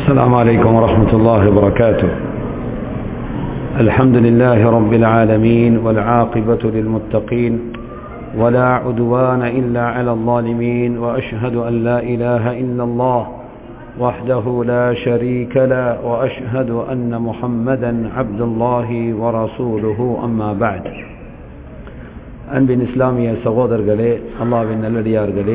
السلام عليكم ورحمة الله وبركاته الحمد لله رب العالمين والعاقبة للمتقين ولا عدوان إلا على الظالمين وأشهد أن لا إله إلا الله وحده لا شريك له وأشهد أن محمدا عبد الله ورسوله أما بعد அன்பின் இஸ்லாமிய சகோதரர்களே அல்லாவின் நல்லடியார்களே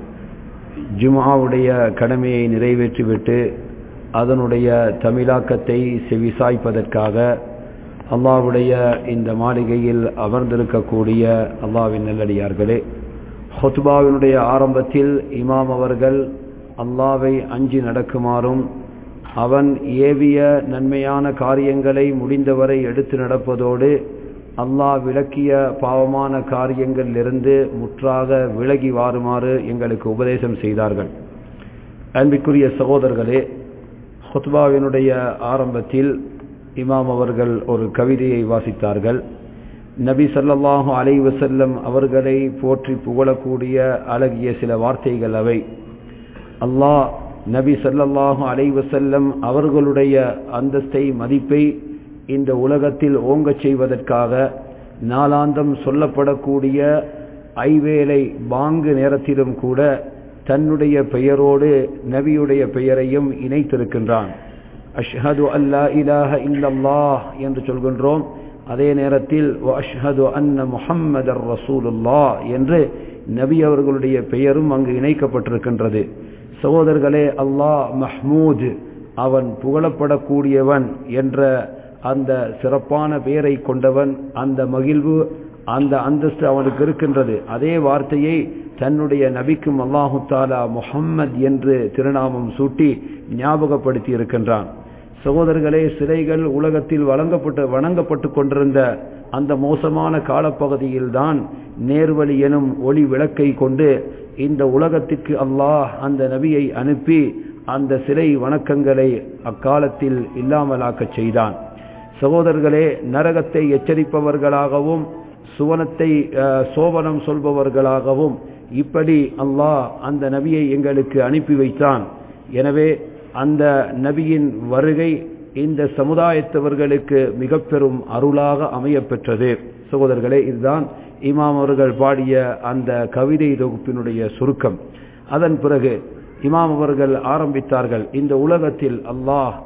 ஜுமாவுடைய கடமையை நிறைவேற்றிவிட்டு அதனுடைய தமிழாக்கத்தை செவிசாய்ப்பதற்காக அல்லாவுடைய இந்த மாளிகையில் அமர்ந்திருக்கக்கூடிய அல்லாவின் நல்லடியார்களே ஹொத்பாவினுடைய ஆரம்பத்தில் இமாம் அவர்கள் அல்லாவை அஞ்சி நடக்குமாறும் அவன் ஏவிய நன்மையான காரியங்களை முடிந்தவரை எடுத்து நடப்பதோடு அல்லாஹ் விளக்கிய பாவமான காரியங்களிலிருந்து முற்றாக விலகி வாருமாறு எங்களுக்கு உபதேசம் செய்தார்கள் அன்பிற்குரிய சகோதரர்களே ஹுத்பாவினுடைய ஆரம்பத்தில் இமாம் அவர்கள் ஒரு கவிதையை வாசித்தார்கள் நபி சல்லல்லாஹு அலை வசல்லம் அவர்களை போற்றி புகழக்கூடிய அழகிய சில வார்த்தைகள் அவை அல்லாஹ் நபி சல்லல்லாஹு அலை வசல்லம் அவர்களுடைய அந்தஸ்தை மதிப்பை இந்த உலகத்தில் ஓங்கச் செய்வதற்காக நாளாந்தம் சொல்லப்படக்கூடிய ஐவேளை பாங்கு நேரத்திலும் கூட தன்னுடைய பெயரோடு நபியுடைய பெயரையும் இணைத்திருக்கின்றான் அஷ்ஹது அல்லா இலாஹ இல்லல்லாஹ் என்று சொல்கின்றோம் அதே நேரத்தில் அஷ்ஹது அன்ன முஹம்மதர் ரசூலுல்லா என்று நபி அவர்களுடைய பெயரும் அங்கு இணைக்கப்பட்டிருக்கின்றது சகோதரர்களே அல்லாஹ் மஹ்மூத் அவன் புகழப்படக்கூடியவன் என்ற அந்த சிறப்பான பெயரை கொண்டவன் அந்த மகிழ்வு அந்த அந்தஸ்து அவனுக்கு இருக்கின்றது அதே வார்த்தையை தன்னுடைய நபிக்கும் அல்லாஹு தாலா முஹம்மத் என்று திருநாமம் சூட்டி ஞாபகப்படுத்தி இருக்கின்றான் சகோதரர்களே சிலைகள் உலகத்தில் வழங்கப்பட்டு வணங்கப்பட்டு கொண்டிருந்த அந்த மோசமான காலப்பகுதியில்தான் நேர்வழி எனும் ஒளி விளக்கை கொண்டு இந்த உலகத்திற்கு அல்லாஹ் அந்த நபியை அனுப்பி அந்த சிலை வணக்கங்களை அக்காலத்தில் இல்லாமலாக்கச் செய்தான் சகோதரர்களே நரகத்தை எச்சரிப்பவர்களாகவும் சுவனத்தை சோபனம் சொல்பவர்களாகவும் இப்படி அல்லாஹ் அந்த நபியை எங்களுக்கு அனுப்பி வைத்தான் எனவே அந்த நபியின் வருகை இந்த சமுதாயத்தவர்களுக்கு மிக பெரும் அருளாக அமைய பெற்றது சகோதரர்களே இதுதான் இமாம் அவர்கள் பாடிய அந்த கவிதை தொகுப்பினுடைய சுருக்கம் அதன் பிறகு இமாம் அவர்கள் ஆரம்பித்தார்கள் இந்த உலகத்தில் அல்லாஹ்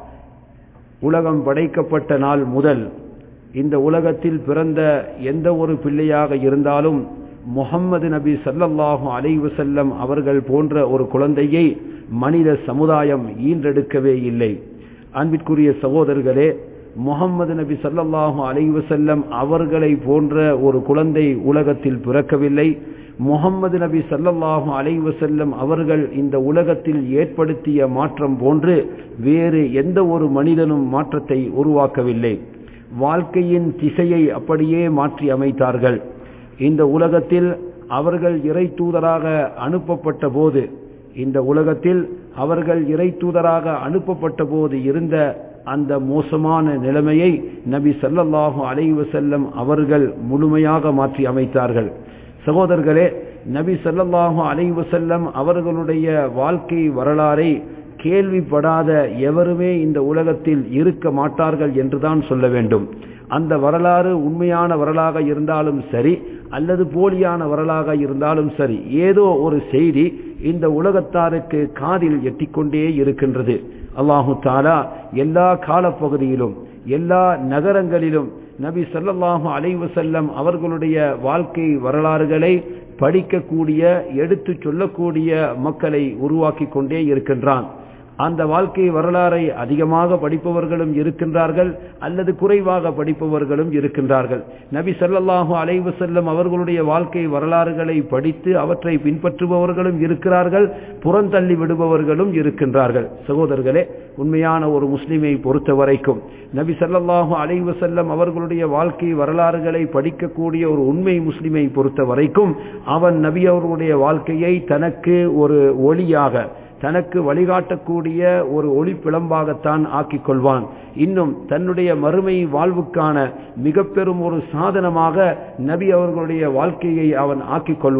உலகம் படைக்கப்பட்ட நாள் முதல் இந்த உலகத்தில் பிறந்த எந்த ஒரு பிள்ளையாக இருந்தாலும் முகம்மது நபி சல்லல்லாஹு அலைவு செல்லம் அவர்கள் போன்ற ஒரு குழந்தையை மனித சமுதாயம் ஈன்றெடுக்கவே இல்லை அன்பிற்குரிய சகோதரர்களே முகம்மது நபி சல்லல்லாஹு அலைவு செல்லம் அவர்களை போன்ற ஒரு குழந்தை உலகத்தில் பிறக்கவில்லை முகம்மது நபி சல்லல்லாஹு அலைவு செல்லம் அவர்கள் இந்த உலகத்தில் ஏற்படுத்திய மாற்றம் போன்று வேறு எந்த ஒரு மனிதனும் மாற்றத்தை உருவாக்கவில்லை வாழ்க்கையின் திசையை அப்படியே மாற்றி அமைத்தார்கள் இந்த உலகத்தில் அவர்கள் இறை தூதராக அனுப்பப்பட்ட போது இந்த உலகத்தில் அவர்கள் இறை தூதராக அனுப்பப்பட்ட போது இருந்த அந்த மோசமான நிலைமையை நபி சல்லல்லாஹு அலைவு செல்லம் அவர்கள் முழுமையாக மாற்றி அமைத்தார்கள் சகோதரர்களே நபி சல்லல்லாஹு அலைவு செல்லம் அவர்களுடைய வாழ்க்கை வரலாறை கேள்விப்படாத எவருமே இந்த உலகத்தில் இருக்க மாட்டார்கள் என்றுதான் சொல்ல வேண்டும் அந்த வரலாறு உண்மையான வரலாக இருந்தாலும் சரி அல்லது போலியான வரலாக இருந்தாலும் சரி ஏதோ ஒரு செய்தி இந்த உலகத்தாருக்கு காதில் எட்டிக்கொண்டே இருக்கின்றது அல்லாஹு தாலா எல்லா காலப்பகுதியிலும் எல்லா நகரங்களிலும் நபி சல்லல்லாஹு அலைவு செல்லம் அவர்களுடைய வாழ்க்கை வரலாறுகளை படிக்கக்கூடிய எடுத்து சொல்லக்கூடிய மக்களை உருவாக்கி கொண்டே இருக்கின்றான் அந்த வாழ்க்கை வரலாறை அதிகமாக படிப்பவர்களும் இருக்கின்றார்கள் அல்லது குறைவாக படிப்பவர்களும் இருக்கின்றார்கள் நபி சல்லல்லாஹு அலைவு செல்லம் அவர்களுடைய வாழ்க்கை வரலாறுகளை படித்து அவற்றை பின்பற்றுபவர்களும் இருக்கிறார்கள் புறந்தள்ளி விடுபவர்களும் இருக்கின்றார்கள் சகோதரர்களே உண்மையான ஒரு முஸ்லிமை பொறுத்த வரைக்கும் நபி சல்லல்லாஹு அலைவு செல்லம் அவர்களுடைய வாழ்க்கை வரலாறுகளை படிக்கக்கூடிய ஒரு உண்மை முஸ்லிமை பொறுத்த வரைக்கும் அவன் நபி அவர்களுடைய வாழ்க்கையை தனக்கு ஒரு ஒளியாக தனக்கு வழிகாட்டக்கூடிய ஒரு ஒளி பிளம்பாகத்தான் ஆக்கிக் கொள்வான் இன்னும் தன்னுடைய மறுமை வாழ்வுக்கான மிக பெரும் ஒரு சாதனமாக நபி அவர்களுடைய வாழ்க்கையை அவன் ஆக்கிக் கொள்வான்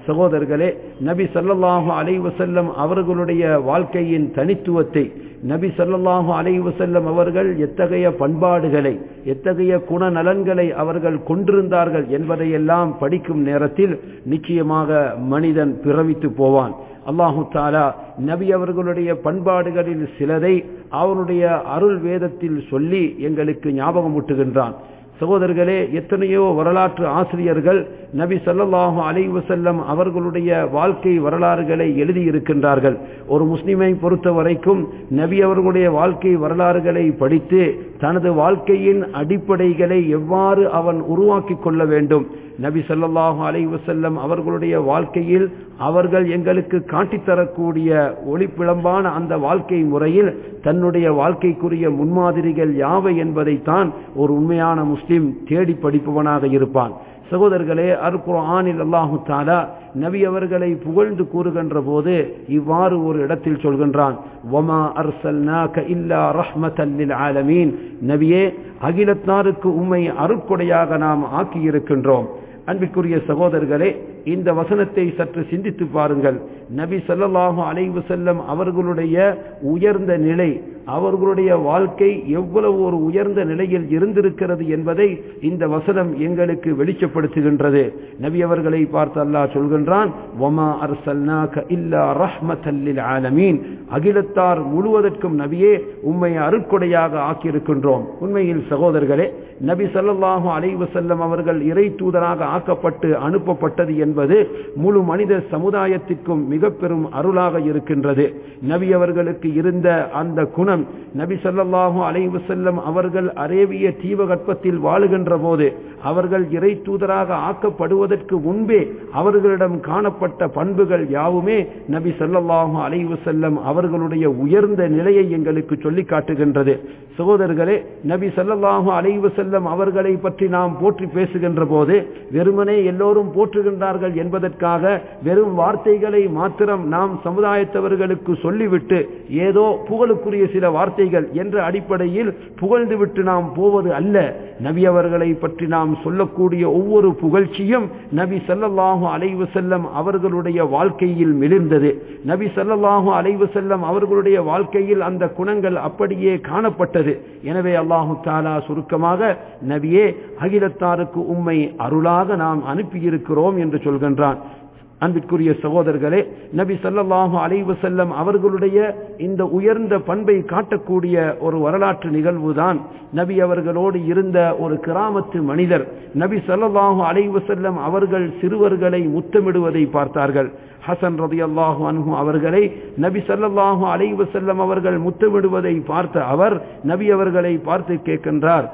சகோதரர்களே நபி சல்லல்லாஹு அலைவசல்லம் அவர்களுடைய வாழ்க்கையின் தனித்துவத்தை நபி சல்லல்லாஹு அலைவசல்லம் அவர்கள் எத்தகைய பண்பாடுகளை எத்தகைய குணநலன்களை அவர்கள் கொண்டிருந்தார்கள் என்பதையெல்லாம் படிக்கும் நேரத்தில் நிச்சயமாக மனிதன் பிறவித்து போவான் அல்லாஹு தாலா நபி அவர்களுடைய பண்பாடுகளில் சிலதை அவருடைய அருள் வேதத்தில் சொல்லி எங்களுக்கு ஞாபகம் ஊட்டுகின்றான் சகோதரர்களே எத்தனையோ வரலாற்று ஆசிரியர்கள் நபி சல்லாஹு அலைவசல்லம் அவர்களுடைய வாழ்க்கை வரலாறுகளை எழுதியிருக்கின்றார்கள் ஒரு முஸ்லிமை பொறுத்த வரைக்கும் நபி அவர்களுடைய வாழ்க்கை வரலாறுகளை படித்து தனது வாழ்க்கையின் அடிப்படைகளை எவ்வாறு அவன் உருவாக்கி கொள்ள வேண்டும் நபி சல்லாஹு அலைவசல்லம் அவர்களுடைய வாழ்க்கையில் அவர்கள் எங்களுக்கு காட்டித்தரக்கூடிய ஒளிப்பிளம்பான அந்த வாழ்க்கை முறையில் தன்னுடைய வாழ்க்கைக்குரிய முன்மாதிரிகள் யாவை என்பதைத்தான் ஒரு உண்மையான முஸ்லிம் தேடி படிப்பவனாக இருப்பான் சகோதரர்களே அற்புற ஆனில் அல்லாஹு தாலா நபி அவர்களை புகழ்ந்து கூறுகின்ற போது இவ்வாறு ஒரு இடத்தில் சொல்கின்றான் ஒமா அர்சல்னாக இல்லா ரஹ்மத்தல்லில் ஆலமீன் நபியே அகிலத்தாருக்கு உண்மை அருட்கொடையாக நாம் ஆக்கியிருக்கின்றோம் அன்பிற்குரிய சகோதரர்களே இந்த வசனத்தை சற்று சிந்தித்து பாருங்கள் நபி சல்லல்லாஹு அலைவு செல்லம் அவர்களுடைய உயர்ந்த நிலை அவர்களுடைய வாழ்க்கை எவ்வளவு ஒரு உயர்ந்த நிலையில் இருந்திருக்கிறது என்பதை இந்த வசனம் எங்களுக்கு வெளிச்சப்படுத்துகின்றது நபி அவர்களை பார்த்து அல்லாஹ் சொல்கின்றான் ஒமா அர்சல்னாக இல்லா ரஹ்மத்தல்லில் ஆலமீன் அகிலத்தார் முழுவதற்கும் நபியே உண்மை அருட்கொடையாக ஆக்கியிருக்கின்றோம் உண்மையில் சகோதரர்களே நபி சல்லல்லாஹு அலைவு செல்லம் அவர்கள் இறை தூதராக ஆக்கப்பட்டு அனுப்பப்பட்டது என்பது முழு மனித சமுதாயத்திற்கும் மிக பெரும் அருளாக இருக்கின்றது நபி அவர்களுக்கு இருந்த அந்த குணம் நபி சல்லாஹு அலைவு செல்லம் அவர்கள் அரேபிய தீபகற்பத்தில் வாழுகின்ற போது அவர்கள் இறை தூதராக ஆக்கப்படுவதற்கு முன்பே அவர்களிடம் காணப்பட்ட பண்புகள் யாவுமே நபி சல்லல்லாஹு அலைவு செல்லம் அவர்களுடைய உயர்ந்த நிலையை எங்களுக்கு சொல்லி காட்டுகின்றது சகோதரர்களே நபி சல்லல்லாஹு அலைவு செல்லம் அவர்களை பற்றி நாம் போற்றி பேசுகின்ற போது வெறுமனே எல்லோரும் போற்றுகின்றார்கள் என்பதற்காக வெறும் வார்த்தைகளை மாத்திரம் நாம் சமுதாயத்தவர்களுக்கு சொல்லிவிட்டு ஏதோ புகழுக்குரிய சில வார்த்தைகள் என்ற அடிப்படையில் புகழ்ந்துவிட்டு நாம் போவது அல்ல நபி அவர்களை பற்றி நாம் சொல்லக்கூடிய ஒவ்வொரு புகழ்ச்சியும் நபி சல்லல்லாஹு அலைவு செல்லம் அவர்களுடைய வாழ்க்கையில் மிளிர்ந்தது நபி சல்லல்லாஹு அலைவு செல்லம் அவர்களுடைய வாழ்க்கையில் அந்த குணங்கள் அப்படியே காணப்பட்டது எனவே அல்லாஹு தாலா சுருக்கமாக நபியே அகிலத்தாருக்கு உண்மை அருளாக நாம் அனுப்பியிருக்கிறோம் என்று சொல்கின்றான் அன்பிற்குரிய சகோதரர்களே நபி சல்லல்லாஹு அலைவு செல்லம் அவர்களுடைய இந்த உயர்ந்த பண்பை காட்டக்கூடிய ஒரு வரலாற்று நிகழ்வுதான் நபி அவர்களோடு இருந்த ஒரு கிராமத்து மனிதர் நபி சல்லல்லாஹு அலைவு செல்லம் அவர்கள் சிறுவர்களை முத்தமிடுவதை பார்த்தார்கள் ஹசன் ரதி அல்லாஹு அன்ஹு அவர்களை நபி சல்லல்லாஹு அலைவு செல்லம் அவர்கள் முத்தமிடுவதை பார்த்த அவர் நபி அவர்களை பார்த்து கேட்கின்றார்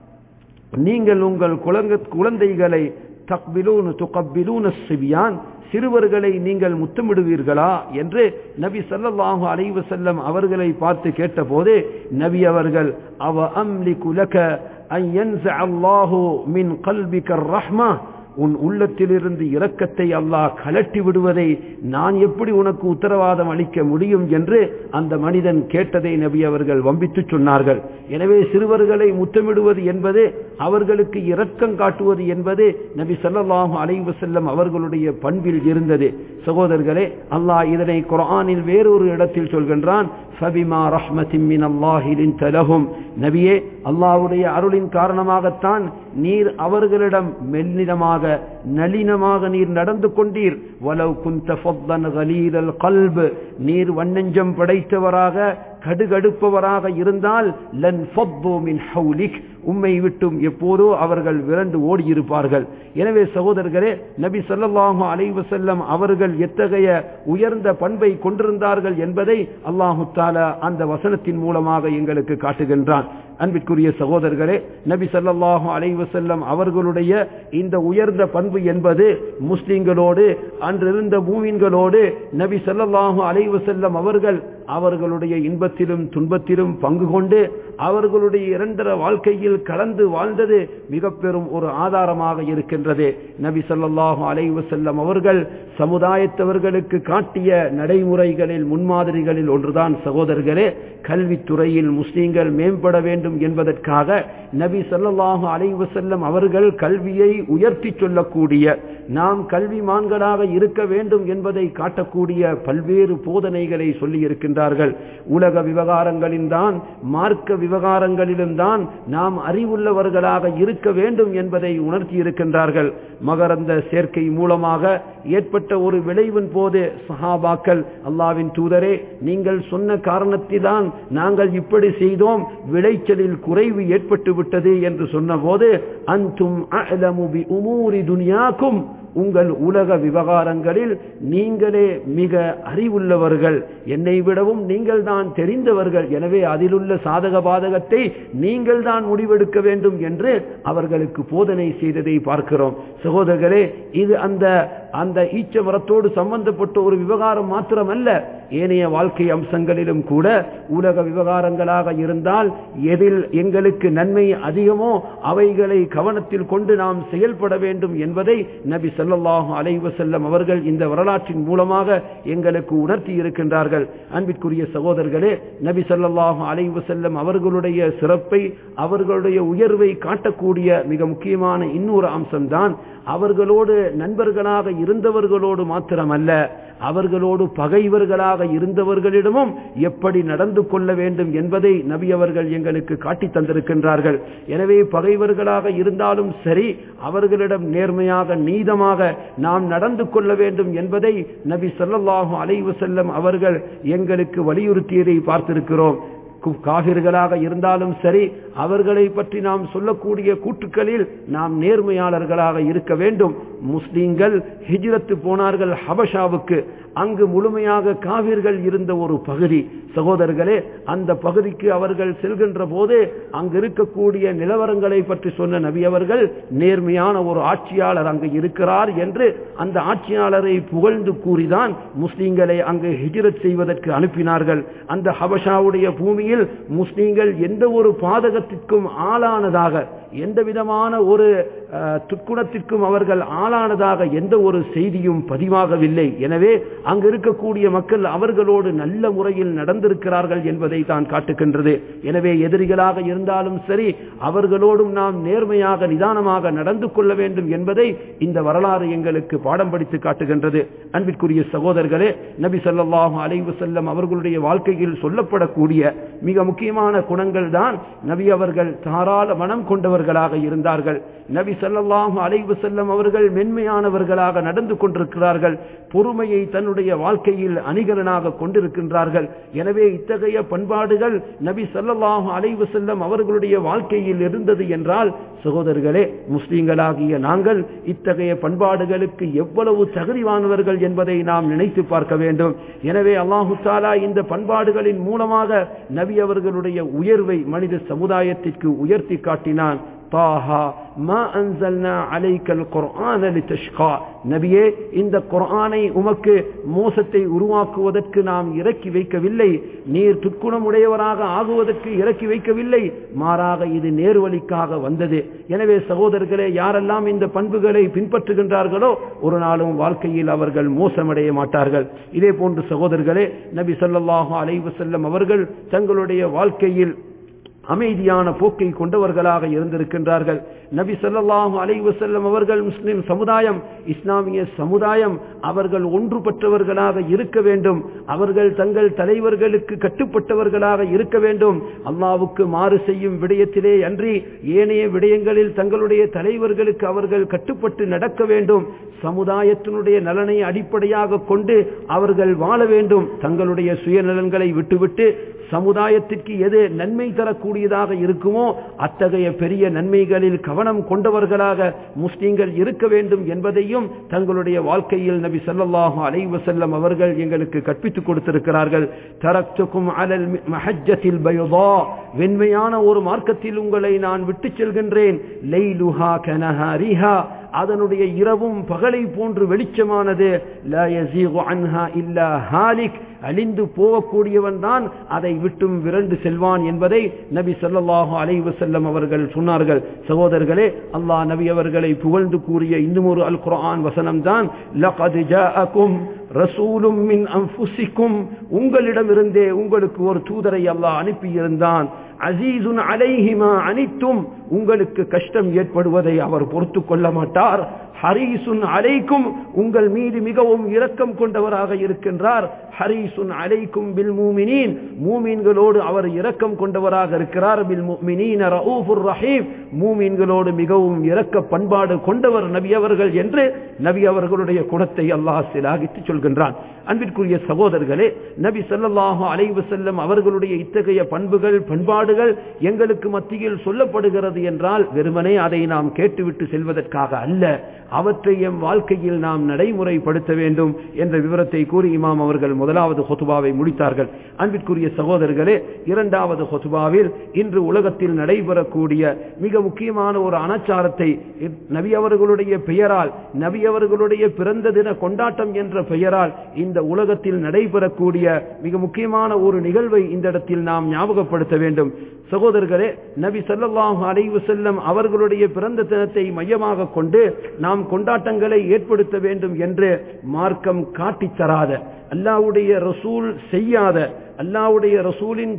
நீங்கள் உங்கள் குழந்தைகளை தக்பிலூன் துகப்பிலூன் சிபியான் சிறுவர்களை நீங்கள் முத்தமிடுவீர்களா என்று நபி சல்லல்லாஹு அலைவு செல்லம் அவர்களை பார்த்து கேட்டபோது நபி அவர்கள் அவ அம்லி குலக அல்லாஹு மின் கல்பிகர் ரஹ்மா உன் உள்ளத்திலிருந்து இரக்கத்தை அல்லாஹ் கலட்டி விடுவதை நான் எப்படி உனக்கு உத்தரவாதம் அளிக்க முடியும் என்று அந்த மனிதன் கேட்டதை நபி அவர்கள் வம்பித்து சொன்னார்கள் எனவே சிறுவர்களை முத்தமிடுவது என்பது அவர்களுக்கு இரக்கம் காட்டுவது என்பது நபி சல்லாஹூ அலைவு செல்லம் அவர்களுடைய பண்பில் இருந்தது சகோதரர்களே அல்லாஹ் இதனை குரானில் வேறொரு இடத்தில் சொல்கின்றான் ஃபபிமா ரஹ்மத்தின் மின் அல்லாஹிலின் தலகும் நபியே அல்லாஹ்வுடைய அருளின் காரணமாகத்தான் நீர் அவர்களிடம் மெல்லினமாக நளினமாக நீர் நடந்து கொண்டீர் வலவ் குந்த ஃபத்தன் கலீரல் கல்பு நீர் வண்ணஞ்சம் படைத்தவராக கடுகடுப்பவராக இருந்தால் லன் ஃபத்து மின் ஹவுலிக் உம்மை விட்டும் எப்போதோ அவர்கள் விரண்டு ஓடியிருப்பார்கள் எனவே சகோதரர்களே நபி ஸல்லல்லாஹு அலைஹி வஸல்லம் அவர்கள் எத்தகைய உயர்ந்த பண்பை கொண்டிருந்தார்கள் என்பதை அல்லாஹு தாலா அந்த வசனத்தின் மூலமாக எங்களுக்கு காட்டுகின்றான் அன்பிற்குரிய சகோதரர்களே நபி ஸல்லல்லாஹு அலைஹி வஸல்லம் அவர்களுடைய இந்த உயர்ந்த பண்பு என்பது முஸ்லிம்களோடு அன்றிருந்த மூமின்களோடு நபி ஸல்லல்லாஹு அலைஹி வஸல்லம் அவர்கள் அவர்களுடைய இன்பத்திலும் துன்பத்திலும் பங்கு கொண்டு அவர்களுடைய இரண்டர வாழ்க்கையில் கலந்து வாழ்ந்தது மிக பெரும் ஒரு ஆதாரமாக இருக்கின்றது நபி ஸல்லல்லாஹு அலைஹி வஸல்லம் அவர்கள் சமுதாயத்தவர்களுக்கு காட்டிய நடைமுறைகளில் முன்மாதிரிகளில் ஒன்றுதான் சகோதரர்களே கல்வித்துறையில் முஸ்லீம்கள் மேம்பட வேண்டும் என்பதற்காக நபி ஸல்லல்லாஹு அலைஹி வஸல்லம் அவர்கள் கல்வியை உயர்த்தி சொல்லக்கூடிய நாம் கல்விமான்களாக இருக்க வேண்டும் என்பதை காட்டக்கூடிய பல்வேறு போதனைகளை சொல்லி இருக்கின்றார்கள் உலக விவகாரங்களில் தான் மார்க்க விவகாரங்களிலும் தான் நாம் அறிவுள்ளவர்களாக இருக்க வேண்டும் என்பதை உணர்த்தி இருக்கின்றார்கள் மகரந்த சேர்க்கை மூலமாக ஏற்பட்ட ஒரு விளைவின் போது சஹாபாக்கள் அல்லாவின் தூதரே நீங்கள் சொன்ன காரணத்தில்தான் நாங்கள் இப்படி செய்தோம் விளைச்சலில் குறைவு ஏற்பட்டு விட்டது என்று சொன்னபோது அந்தும் அலமு பி உமூரி துனியாக்கும் உங்கள் உலக விவகாரங்களில் நீங்களே மிக அறிவுள்ளவர்கள் என்னை விடவும் நீங்கள் தான் தெரிந்தவர்கள் எனவே அதிலுள்ள சாதக பாதகத்தை நீங்கள் தான் முடிவெடுக்க வேண்டும் என்று அவர்களுக்கு போதனை செய்ததை பார்க்கிறோம் சகோதரர்களே இது அந்த அந்த ஈச்ச மரத்தோடு சம்பந்தப்பட்ட ஒரு விவகாரம் மாத்திரமல்ல ஏனைய வாழ்க்கை அம்சங்களிலும் கூட உலக விவகாரங்களாக இருந்தால் எதில் எங்களுக்கு நன்மை அதிகமோ அவைகளை கவனத்தில் கொண்டு நாம் செயல்பட வேண்டும் என்பதை நபி ஸல்லல்லாஹு அலைஹி வஸல்லம் அவர்கள் இந்த வரலாற்றின் மூலமாக எங்களுக்கு உணர்த்தி இருக்கின்றார்கள் அன்பிற்குரிய சகோதரர்களே நபி ஸல்லல்லாஹு அலைஹி வஸல்லம் அவர்களுடைய சிறப்பை அவர்களுடைய உயர்வை காட்டக்கூடிய மிக முக்கியமான இன்னொரு அம்சம்தான் அவர்களோடு நண்பர்களாக இருந்தவர்களோடு மாத்திரமல்ல அவர்களோடு பகைவர்களாக இருந்தவர்களிடமும் எப்படி நடந்து கொள்ள வேண்டும் என்பதை நபி அவர்கள் எங்களுக்கு காட்டி தந்திருக்கின்றார்கள் எனவே பகைவர்களாக இருந்தாலும் சரி அவர்களிடம் நேர்மையாக நீதமாக நாம் நடந்து கொள்ள வேண்டும் என்பதை நபி ஸல்லல்லாஹு அலைஹி வஸல்லம் அவர்கள் எங்களுக்கு வலியுறுத்தியதை பார்த்திருக்கிறோம் காவிர்களாக இருந்தாலும் சரி அவர்களை பற்றி நாம் சொல்லக்கூடிய கூற்றுக்களில் நாம் நேர்மையாளர்களாக இருக்க வேண்டும் முஸ்லீம்கள் ஹிஜ்ரத்து போனார்கள் ஹபஷாவுக்கு அங்கு முழுமையாக காவிர்கள் இருந்த ஒரு பகுதி சகோதரர்களே அந்த பகுதிக்கு அவர்கள் செல்கின்ற போது அங்கு இருக்கக்கூடிய நிலவரங்களை பற்றி சொன்ன நபி அவர்கள் நேர்மையான ஒரு ஆட்சியாளர் அங்கு இருக்கிறார் என்று அந்த ஆட்சியாளரை புகழ்ந்து கூறிதான் முஸ்லீம்களை அங்கு ஹிஜ்ரத் செய்வதற்கு அனுப்பினார்கள் அந்த ஹபஷாவுடைய பூமியில் முஸ்லீம்கள் எந்த ஒரு பாதகத்திற்கும் ஆளானதாக எந்த விதமான ஒரு துக்குணத்திற்கும் அவர்கள் ஆளானதாக எந்த ஒரு செய்தியும் பதிவாகவில்லை எனவே அங்கு இருக்கக்கூடிய மக்கள் அவர்களோடு நல்ல முறையில் நடந்திருக்கிறார்கள் என்பதை தான் காட்டுகின்றது எனவே எதிரிகளாக இருந்தாலும் சரி அவர்களோடும் நாம் நேர்மையாக நிதானமாக நடந்து கொள்ள வேண்டும் என்பதை இந்த வரலாறு எங்களுக்கு பாடம் படித்து காட்டுகின்றது அன்பிற்குரிய சகோதரர்களே நபி ஸல்லல்லாஹு அலைஹி வஸல்லம் அவர்களுடைய வாழ்க்கையில் சொல்லப்படக்கூடிய மிக முக்கியமான குணங்கள் தான் நபி அவர்கள் தாராள மனம் கொண்டவர்களாக இருந்தார்கள் நபி ஸல்லல்லாஹு அலைஹி வஸல்லம் அவர்கள் மென்மையானவர்களாக நடந்து கொண்டிருக்கிறார்கள் பொறுமையை தன்னுடைய வாழ்க்கையில் அணிகலனாக கொண்டிருக்கின்றார்கள் எனவே இத்தகைய பண்பாடுகள் நபி ஸல்லல்லாஹு அலைஹி வஸல்லம் அவர்களுடைய வாழ்க்கையில் இருந்தது என்றால் சகோதரர்களே முஸ்லிம்களாகிய நாங்கள் இத்தகைய பண்பாடுகளுக்கு எவ்வளவு தகுதிவானவர்கள் என்பதை நாம் நினைத்து பார்க்க வேண்டும் எனவே அல்லாஹு தாலா இந்த பண்பாடுகளின் மூலமாக நபி அவர்களுடைய உயர்வை மனித சமுதாயத்திற்கு உயர்த்தி காட்டினான் தாஹா மா அன்சல்னா அலைக்கல் குர்ஆன லிதஷ்கா நபியே இந்த குர்ஆனை உமக்கு மோசத்தை உருவாக்குவதற்கு நாம் இறக்கி வைக்கவில்லை நீர் துக்குணமுடையவராக ஆகுவதற்கு இறக்கி வைக்கவில்லை மாறாக இது நேர்வழிக்காக வந்தது எனவே சகோதரர்களே யாரெல்லாம் இந்த பண்புகளை பின்பற்றுகின்றார்களோ ஒரு நாளும் வாழ்க்கையில் அவர்கள் மோசமடைய மாட்டார்கள் இதே போன்று சகோதரர்களே நபி ஸல்லல்லாஹு அலைஹி வஸல்லம் அவர்கள் தங்களுடைய வாழ்க்கையில் அமைதியான போக்கை கொண்டவர்களாக இருந்திருக்கின்றார்கள் நபி ஸல்லல்லாஹு அலைஹி வஸல்லம் அவர்கள் முஸ்லிம் சமுதாயம் இஸ்லாமிய சமுதாயம் அவர்கள் ஒன்றுபட்டவர்களாக இருக்க வேண்டும் அவர்கள் தங்கள் தலைவர்களுக்கு கட்டுப்பட்டவர்களாக இருக்க வேண்டும் அல்லாவுக்கு மாறு செய்யும் விடயத்திலே அன்றி ஏனைய விடயங்களில் தங்களுடைய தலைவர்களுக்கு அவர்கள் கட்டுப்பட்டு நடக்க வேண்டும் சமுதாயத்தினுடைய நலனை அடிப்படையாக கொண்டு அவர்கள் வாழ வேண்டும் தங்களுடைய சுயநலன்களை விட்டுவிட்டு சமுதாயத்திற்கு எது நன்மை தரக்கூடியதாக இருக்குமோ அத்தகைய பெரிய நன்மைகளில் கவனம் கொண்டவர்களாக முஸ்லீம்கள் இருக்க வேண்டும் என்பதையும் தங்களுடைய வாழ்க்கையில் நபி ஸல்லல்லாஹு அலைஹி வஸல்லம் அவர்கள் எங்களுக்கு கற்பித்துக் கொடுத்திருக்கிறார்கள் தரக்துக்கும் அலல் மஹஜ்ஜத்தில் பைதா வெண்மையான ஒரு மார்க்கத்தில் உங்களை நான் விட்டுச் செல்கின்றேன் லைலுஹா கனஹாரிஹா அதனுடைய இரவும் பகலை போன்று வெளிச்சமானது லா யஸீகு அன்ஹா இல்லா ஹாலிக் அழிந்து போகக்கூடியவன் தான் அதை விட்டும் விரண்டு செல்வான் என்பதை நபி ஸல்லல்லாஹு அலைஹி வஸல்லம் அவர்கள் சொன்னார்கள் சகோதரர்களே அல்லாஹ் நபி அவர்களை புகழ்ந்து கூறிய இன்னும் ஒரு அல் குர்ஆன் வசனம் தான் லகத் ஜாஅக்கும் ரசூலும் மின் அன்ஃபுசிக்கும் உங்களிடமிருந்தே உங்களுக்கு ஒரு தூதரை அல்லாஹ் அனுப்பியிருந்தான் அசீசுன் அலைஹிமா அனித்தும் உங்களுக்கு கஷ்டம் ஏற்படுவதை அவர் பொறுத்து கொள்ள மாட்டார் ஹரீசுன் அலைக்கும் உங்கள் மீது மிகவும் இரக்கம் கொண்டவராக இருக்கின்றார் ஹரீசுன் அலைக்கும் பில் மூமினீன் மூமீன்களோடு அவர் இரக்கம் கொண்டவராக இருக்கிறார் பில் முஃமினீன ரഊஃபுர் ரஹீம் மூமீன்களோடு மிகவும் இரக்க பண்பாடு கொண்டவர் நபி அவர்கள் என்று நபி அவர்களுடைய குணத்தை அல்லாஹ் சிலாகித்து சொல்கின்றான் அன்பிற்குரிய சகோதரர்களே நபி ஸல்லல்லாஹு அலைஹி வஸல்லம் அவர்களுடைய இத்தகைய பண்புகள் பண்பாடுகள் எங்களுக்கு மத்தியில் சொல்லப்படுகிறது என்றால் வெறுமனே அதை நாம் கேட்டுவிட்டு செல்வதற்காக அல்ல அவற்றை எம் வாழ்க்கையில் நாம் நடைமுறைப்படுத்த வேண்டும் என்ற விவரத்தை கூறி இமாம் அவர்கள் முதலாவது ஹொத்துபாவை முடித்தார்கள் அன்பிற்குரிய சகோதரர்களே இரண்டாவது ஹொத்துபாவில் இன்று உலகத்தில் நடைபெறக்கூடிய மிக முக்கியமான ஒரு அனாச்சாரத்தை நபி அவர்களுடைய பெயரால் நபி அவர்களுடைய பிறந்த தின கொண்டாட்டம் என்ற பெயரால் இந்த உலகத்தில் நடைபெறக்கூடிய மிக முக்கியமான ஒரு நிகழ்வை இந்த இடத்தில் நாம் ஞாபகப்படுத்த வேண்டும் சகோதரர்களே நபி ஸல்லல்லாஹு அலைஹி வஸல்லம் அவர்களுடைய பிறந்த தினத்தை மையமாக கொண்டு நாம் கொண்டாட்டங்களை ஏற்படுத்த வேண்டும் என்று மார்க்கம் காட்டித் தராத அல்லாவுடைய ரசூல் செய்யாத அல்லாவுடைய ரசூலின்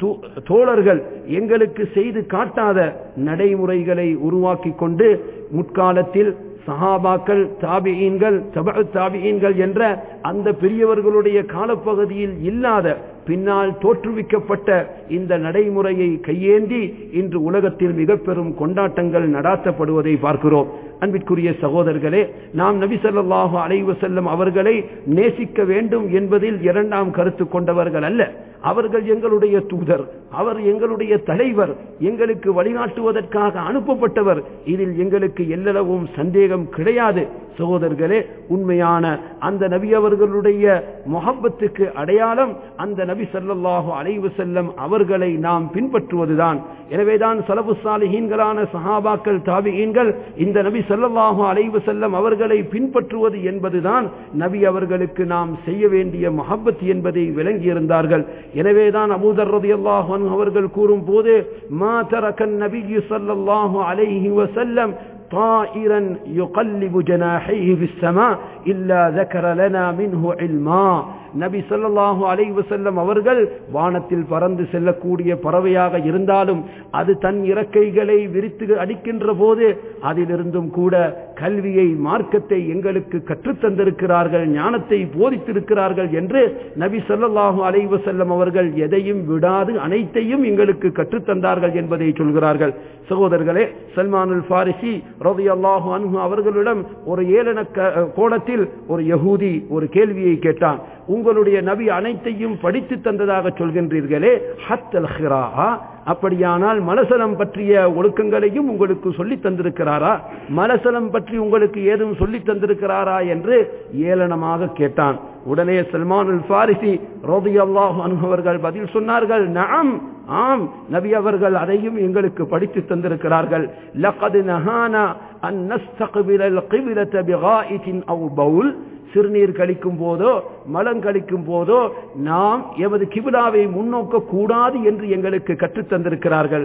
தோழர்கள் எங்களுக்கு செய்து காட்டாத நடைமுறைகளை உருவாக்கி கொண்டு முற்காலத்தில் சஹாபாக்கள் தாபியீன்கள் தாபியீன்கள் என்ற அந்த பெரியவர்களுடைய காலப்பகுதியில் இல்லாத பின்னால் தோற்றுவிக்கப்பட்ட இந்த நடைமுறையை கையேந்தி இன்று உலகத்தில் மிக பெரும் கொண்டாட்டங்கள் நடாத்தப்படுவதை பார்க்கிறோம் அன்பிற்குரிய சகோதரர்களே நாம் நபி ஸல்லல்லாஹு அலைஹி வஸல்லம் அவர்களை நேசிக்க வேண்டும் என்பதில் இரண்டாம் கருத்து கொண்டவர்கள் அல்ல அவர்கள் எங்களுடைய தூதர் அவர் எங்களுடைய தலைவர் எங்களுக்கு வழிகாட்டுவதற்காக அனுப்பப்பட்டவர் இதில் எங்களுக்கு எல்லளவும் சந்தேகம் கிடையாது சகோதரர்களே உண்மையான அந்த நபி அவர்களுடைய முகப்பத்துக்கு அடையாளம் அந்த நபி சல்லல்லாஹு அலைவு செல்லம் அவர்களை நாம் பின்பற்றுவதுதான் எனவேதான் சலபு சாலிஹீன்களான சஹாபாக்கள் தாபியீன்கள் இந்த நபி சல்லல்லாஹு அலைவு செல்லம் அவர்களை பின்பற்றுவது என்பதுதான் நபி அவர்களுக்கு நாம் செய்ய வேண்டிய மஹப்பத் என்பதை விளங்கியிருந்தார்கள் எனவேதான் அபூதர் ரதியல்லாஹு அன்ஹு அவர்கள் கூறும் போது மா தரக்கன் நபி சல்லல்லாஹு அலைஹி வசல்லம் طائرا يقلب جناحيه في السماء إلا ذكر لنا منه علما நபி சொல்லல்லாஹு அலைஹி வஸல்லம் அவர்கள் வானத்தில் பறந்து செல்லக்கூடிய பறவையாக இருந்தாலும் அது தன் இறக்கைகளை விரித்து அடிக்கின்ற போது அதிலிருந்தும் கூட கல்வியை மார்க்கத்தை எங்களுக்கு கற்றுத்தந்திருக்கிறார்கள் ஞானத்தை போதித்திருக்கிறார்கள் என்று நபி சொல்லல்லாஹு அலைஹி வஸல்லம் அவர்கள் எதையும் விடாது அனைத்தையும் எங்களுக்கு கற்றுத்தந்தார்கள் என்பதை சொல்கிறார்கள் சகோதரர்களே சல்மானுல் ஃபாரிசி ரவி அல்லாஹு அன்ஹு அவர்களிடம் ஒரு ஏளன கோணத்தில் ஒரு யகூதி ஒரு கேள்வியை கேட்டான் உங்களுடைய நபி அனைத்தையும் படித்து தந்ததாக சொல்கின்றீர்களே ஹத்தல் ஹிரா அப்படியானால் மலசலம் பற்றிய ஒழுக்கங்களையும் உங்களுக்கு சொல்லி தந்திருக்கிறாரா மலசலம் பற்றி உங்களுக்கு ஏதும் சொல்லி தந்திருக்கிறாரா என்று ஏளனமாக கேட்டான் உடனே சல்மானுல் ஃபாரிசி ரோதி அல்லாஹ் அனுபவர்கள் பதில் சொன்னார்கள் நாம் ஆம் நபி அவர்கள் அதையும் எங்களுக்கு படித்து தந்திருக்கிறார்கள் லகது நஹானா அன் நஸ்தக்பில القبلة بغائط أو بول சிறுநீர் கழிக்கும் போதோ மலம் கழிக்கும் போதோ நாம் எமது கிபிலாவை முன்னோக்க கூடாது என்று எங்களுக்கு கற்றுத் தந்திருக்கிறார்கள்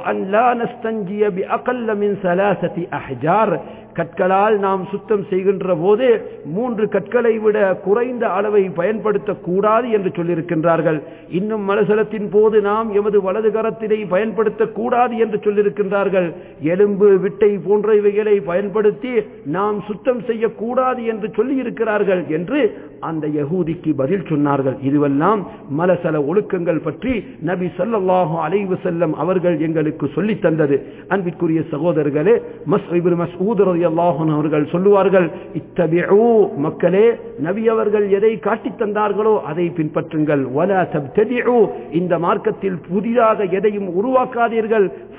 கற்களால் நாம் சுத்தம் செய்கின்ற போது மூன்று கற்களை விட குறைந்த அளவை பயன்படுத்தக் கூடாது என்று சொல்லியிருக்கின்றார்கள் இன்னும் மலசலத்தின் போது நாம் எமது வலது கரத்தினை பயன்படுத்தக் கூடாது என்று சொல்லியிருக்கின்றார்கள் எலும்பு விட்டை போன்றவைகளை பயன்படுத்தி நாம் சுத்தம் செய்யக்கூடாது என்று சொல்லியிருக்கிறார்கள் என்று அந்த யகூதிக்கு பதில் சொன்னார்கள் இதுவெல்லாம் மலசல ஒழுக்கங்கள் பற்றி நபி சொல்லல்லாஹு அலைவு செல்லம் அவர்கள் எங்களுக்கு சொல்லி தந்தது அன்பிற்குரிய சகோதரர்களே மஸ் மசூத் அல்லாஹன் அவர்கள் சொல்லுவார்கள் இத்தபிஉ மக்களே நபி அவர்கள் எதை காட்டித் தந்தார்களோ அதை பின்பற்றுங்கள் வல தப்ததிஉ இந்த மார்க்கத்தில் புதிதாக எதையும் உருவாக்காதீர்கள்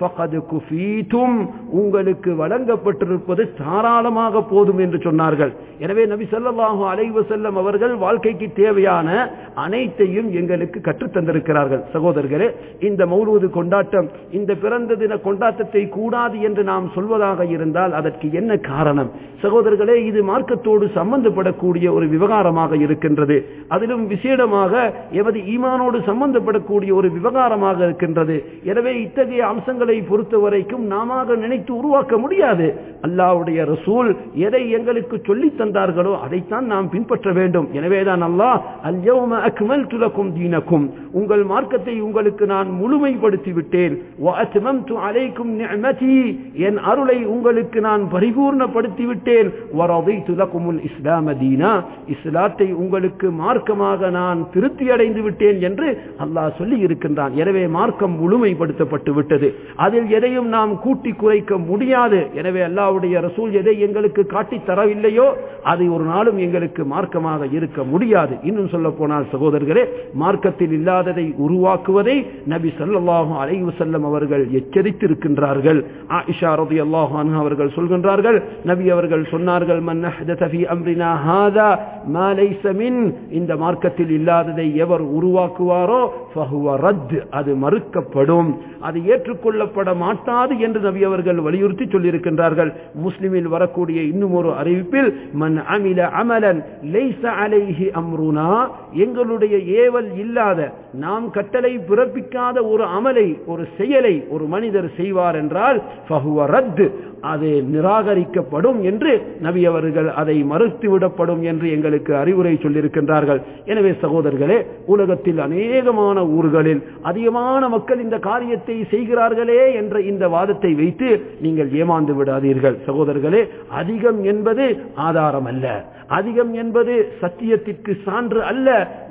ஃபகத் குஃபீதும் உங்களுக்கு வழங்கப்பட்டிருப்பது தாராளமாக போதும் என்று சொன்னார்கள் எனவே நபி ஸல்லல்லாஹு அலைஹி வஸல்லம் அவர்கள் வாழ்க்கைக்கு தேவையான அனைத்தையும் எங்களுக்கு கற்றுத் தந்திருக்கிறார்கள் சகோதரர்களே இந்த மௌலூது கொண்டாட்டம் இந்த பிறந்த தின கொண்டாட்டத்தை கூடாது என்று நாம் சொல்வதாக இருந்தால் அதற்கு என்ன காரணம் சகோதரர்களே இது மார்க்கத்தோடு சம்பந்தப்படக்கூடிய ஒரு விவகாரமாக இருக்கின்றது அதிலும் விசேடமாக எமது ஈமானோடு சம்பந்தப்படக்கூடிய ஒரு விவகாரமாக இருக்கின்றது எனவே இத்தகைய அம்சங்களை பொறுத்த வரைக்கும் நாம நினைத்து உருவாக்க முடியாது அல்லாஹ்வுடைய ரசூல் எதை எங்களுக்கு சொல்லி தந்தார்களோ அதைத்தான் நாம் பின்பற்ற வேண்டும் எனவேதான் அல்லாஹ் அல்யௌம அக்மல்து லக்கும் தீனக்கும் உங்கள் மார்க்கத்தை உங்களுக்கு நான் முழுமைப்படுத்தி விட்டேன் வஅத்மம்து அலைக்கும் நிஅமதி என் அருளை உங்களுக்கு நான் பரிபூர்ணப்படுத்தி விட்டேன் வரதைத்து லக்குமுல் இஸ்லாம தீனா இஸ்லாத்தை உங்களுக்கு மார்க்கமாக நான் திருப்தி அடைந்து விட்டேன் என்று அல்லாஹ் சொல்லி இருக்கின்றான் எனவே மார்க்கம் முழுமைப்படுத்தப்பட்டு விட்டது அதில் எதையும் நாம் கூட்டி குறைக்க முடியாது எனவே அல்லாஹ்வுடைய ரசூல் எதை எங்களுக்கு காட்டி தரவில்லையோ அது ஒரு நாளும் எங்களுக்கு மார்க்கமாக இருக்க முடியாது இன்னும் சொல்ல போனால் சகோதரர்களே மார்க்கத்தில் இல்லாததை உருவாக்குவதை நபி ஸல்லல்லாஹு அலைஹி வஸல்லம் அவர்கள் எச்சரித்திருக்கின்றார்கள் ஆயிஷா ரலியல்லாஹு அன்ஹா அவர்கள் சொல்கின்றார்கள் நபி அவர்கள் சொன்னார்கள் மன் அஹ்தத ஃபீ அம்ரினா ஹாதா மா லைஸ மின் இந்த மார்க்கத்தில் இல்லாததை எவர் உருவாக்குவாரோ ஃபஹுவ ரத் அது மறுக்கப்படும் அது ஏற்றுக்கொள்ளப்பட மாட்டாது என்று நபி அவர்கள் வலியுறுத்தி சொல்லியிருக்கின்றார்கள் முஸ்லிமில் வரக்கூடிய இன்னும் ஒரு அறிவிப்பில் மன் அமில அமலன் லைஸ அலைஹி அம்ருனா எங்களுடைய ஏவல் இல்லாத நாம் கட்டளை பிறப்பிக்காத ஒரு அமலை ஒரு செயலை ஒரு மனிதர் செய்வார் என்றால் ஃபஹுவ ரத் அது நிராகரிக்கப்படும் என்று நபி அவர்கள் அதை மறுத்துவிடப்படும் என்று எங்களுக்கு அறிவுரை சொல்லியிருக்கின்றார்கள் எனவே சகோதரர்களே உலகத்தில் அநேகமான ஊர்களில் அதிகமான மக்கள் இந்த காரியத்தை செய்கிறார்களே என்ற இந்த வாதத்தை வைத்து நீங்கள் ஏமாந்து விடாதீர்கள் சகோதரர்களே அதிகம் என்பது ஆதாரம் அல்ல அதிகம் என்பது சத்தியத்திற்கு சான்று அல்ல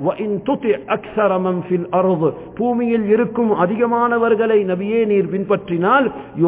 பூமியில் இருக்கும் அதிகமானவர்களை நபியே நீர் பின்பற்றினால்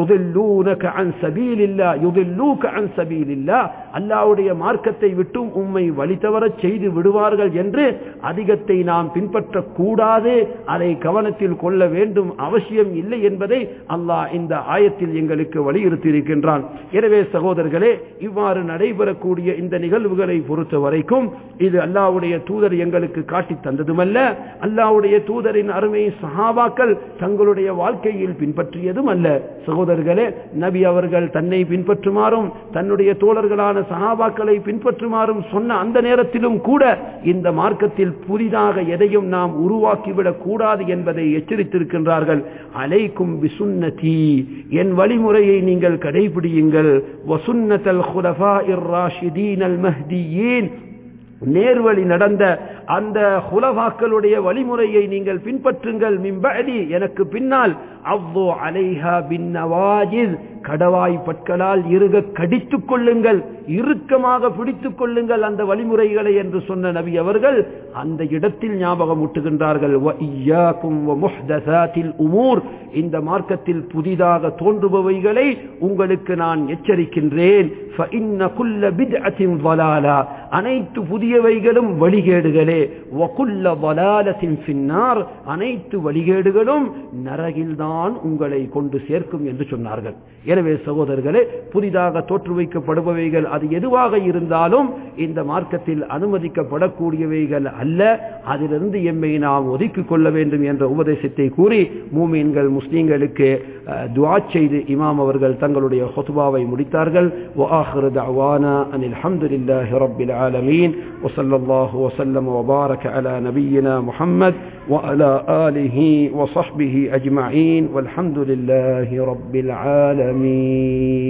அல்லாவுடைய மார்க்கத்தை விட்டும் உம்மை வழித்தவரச் செய்து விடுவார்கள் என்று அதிகத்தை நாம் பின்பற்றக் கூடாது அதை கவனத்தில் கொள்ள வேண்டும் அவசியம் இல்லை என்பதை அல்லாஹ் இந்த ஆயத்தில் எங்களுக்கு வலியுறுத்தி இருக்கின்றான் எனவே சகோதரர்களே இவ்வாறு நடைபெறக்கூடிய இந்த நிகழ்வுகளை பொறுத்த வரைக்கும் இது அல்லாவுடைய தூதர் எங்களுக்கு காட்டி தந்ததுமல்ல அல்லாவுடைய தூதரின் அருமை சஹாபாக்கள் தங்களுடைய வாழ்க்கையில் பின்பற்றியதும் அல்ல சகோதரர்களே நபி அவர்கள் தன்னை பின்பற்றுமாறும் தன்னுடைய தோழர்களான சஹாபாக்களை பின்பற்றுமாறும் சொன்ன அந்த நேரத்திலும் கூட இந்த மார்க்கத்தில் புதிதாக எதையும் நாம் உருவாக்கிவிடக் கூடாது என்பதை எச்சரித்திருக்கின்றார்கள் அலைக்கும் பிசுன்னதி என் வழிமுறையை நீங்கள் கடைபிடியுங்கள் வசுன்னத்தல் ஹுலஃபா இர் ராஷிதீன் அல் மஹ்தியீன் நேர்வழி நடந்த அந்த ஹுலவாக்களுடைய வழிமுறையை நீங்கள் பின்பற்றுங்கள் மிம்படி எனக்கு பின்னால் அவ்வோ அலைஹா பின் நவாஜித் கடவாய் பற்களால் இருக கடித்துக் கொள்ளுங்கள் இறுக்கமாக பிடித்துக் கொள்ளுங்கள் அந்த வழிமுறைகளை என்று சொன்ன நபி அவர்கள் அந்த இடத்தில் ஞாபகம் ஊட்டுகின்றார்கள் உமூர் இந்த மார்க்கத்தில் புதிதாக தோன்றுபவைகளை உங்களுக்கு நான் எச்சரிக்கின்றேன் அனைத்து புதியவைகளும் வழிகேடுகளே அனைத்து வழிகேடுகளும் நரகில்தான் உங்களை கொண்டு சேர்க்கும் என்று சொன்னார்கள் எனவே சகோதரர்களே புதிதாக தோற்று வைக்கப்படுபவைகள் அது எதுவாக இருந்தாலும் இந்த மார்க்கத்தில் அனுமதிக்கப்படக்கூடியவைகள் அல்ல அதிலிருந்து எம்மை நாம் ஒதுக்கிக் கொள்ள வேண்டும் என்ற உபதேசத்தை கூறி மூமீன்கள் முஸ்லீம்களுக்கு துவா செய்து இமாம் அவர்கள் தங்களுடைய ஹொத்துபாவை முடித்தார்கள் وآخر دعوانا أن الحمد لله رب العالمين وصلى الله وسلم وبارك على نبينا محمد وعلى آله وصحبه أجمعين والحمد لله رب العالمين